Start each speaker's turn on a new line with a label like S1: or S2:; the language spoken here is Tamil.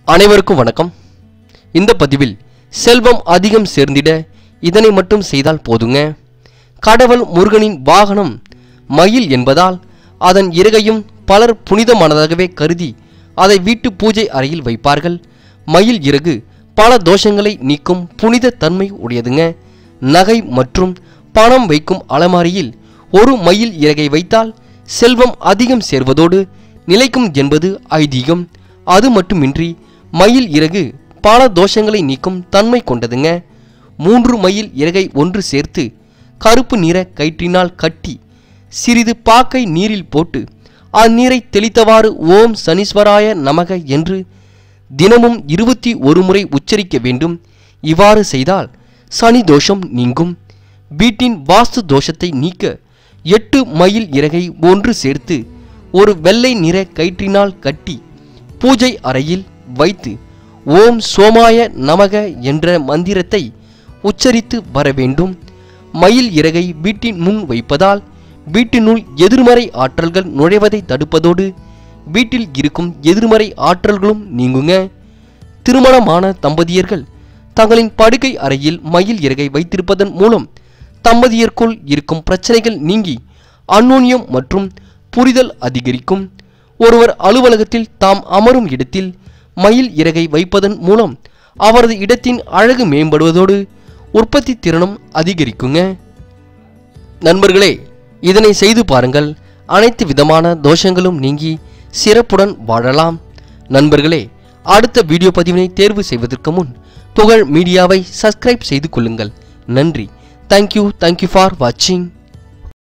S1: அனைவருக்கும் வணக்கம் இந்த பதிவில் செல்வம் அதிகம் சேர்ந்திட இதனை மட்டும் செய்தால் போதுங்க கடவுள் முருகனின் வாகனம் மயில் என்பதால் அதன் இறகையும் பலர் புனிதமானதாகவே கருதி அதை வீட்டு பூஜை அறையில் வைப்பார்கள் மயில் இறகு பல தோஷங்களை நீக்கும் புனித தன்மை உடையதுங்க நகை மற்றும் பணம் வைக்கும் அலமாரியில் ஒரு மயில் இறகை வைத்தால் செல்வம் அதிகம் சேர்வதோடு நிலைக்கும் என்பது ஐதீகம் அது மட்டுமின்றி மயில் இறகு பல தோஷங்களை நீக்கும் தன்மை கொண்டதுங்க மூன்று மயில் இறகை ஒன்று சேர்த்து கருப்பு நிற கயிற்றினால் கட்டி சிறிது பாக்கை நீரில் போட்டு அந்நீரை தெளித்தவாறு ஓம் சனீஸ்வராய நமக என்று தினமும் இருபத்தி ஒரு முறை உச்சரிக்க வேண்டும் இவ்வாறு செய்தால் சனி தோஷம் நீங்கும் வீட்டின் வாஸ்து தோஷத்தை நீக்க எட்டு மயில் இறகை ஒன்று சேர்த்து ஒரு வெள்ளை நிற கயிற்றினால் கட்டி பூஜை அறையில் வைத்து ஓம் சோமாய நமக என்ற மந்திரத்தை உச்சரித்து வர வேண்டும் மயில் இறகை வீட்டின் முன் வைப்பதால் வீட்டினுள் எதிர்மறை ஆற்றல்கள் நுழைவதை தடுப்பதோடு வீட்டில் இருக்கும் எதிர்மறை ஆற்றல்களும் நீங்குங்க திருமணமான தம்பதியர்கள் தங்களின் படுக்கை அறையில் மயில் இறகை வைத்திருப்பதன் மூலம் தம்பதியருக்குள் இருக்கும் பிரச்சனைகள் நீங்கி அந்யோன்யம் மற்றும் புரிதல் அதிகரிக்கும் ஒருவர் அலுவலகத்தில் தாம் அமரும் இடத்தில் மயில் இறகை வைப்பதன் மூலம் அவரது இடத்தின் அழகு மேம்படுவதோடு உற்பத்தி திறனும் அதிகரிக்குங்க நண்பர்களே இதனை செய்து பாருங்கள் அனைத்து விதமான தோஷங்களும் நீங்கி சிறப்புடன் வாழலாம் நண்பர்களே அடுத்த வீடியோ பதிவினை தேர்வு செய்வதற்கு முன் புகழ் மீடியாவை சப்ஸ்கிரைப் செய்து கொள்ளுங்கள் நன்றி தேங்க்யூ தேங்க்யூ ஃபார் வாட்சிங்